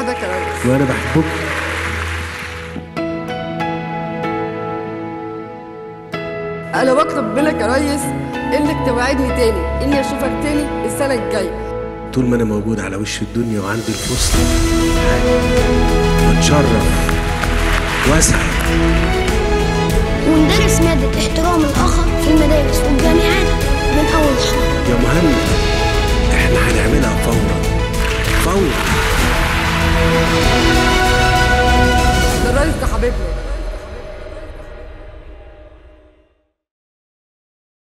بوعدك يا ريس وانا بحبك انا بطلب منك يا ريس انك توعدني تاني اني اشوفك تاني السنه الجايه طول ما انا موجود على وش الدنيا وعندي الفرصه بتشرف واسعد وندرس مادة احترام الآخر في المدارس والجامعات من أول شهر يا مهند احنا هنعملها فورا فورا ده الريس ده حبيبنا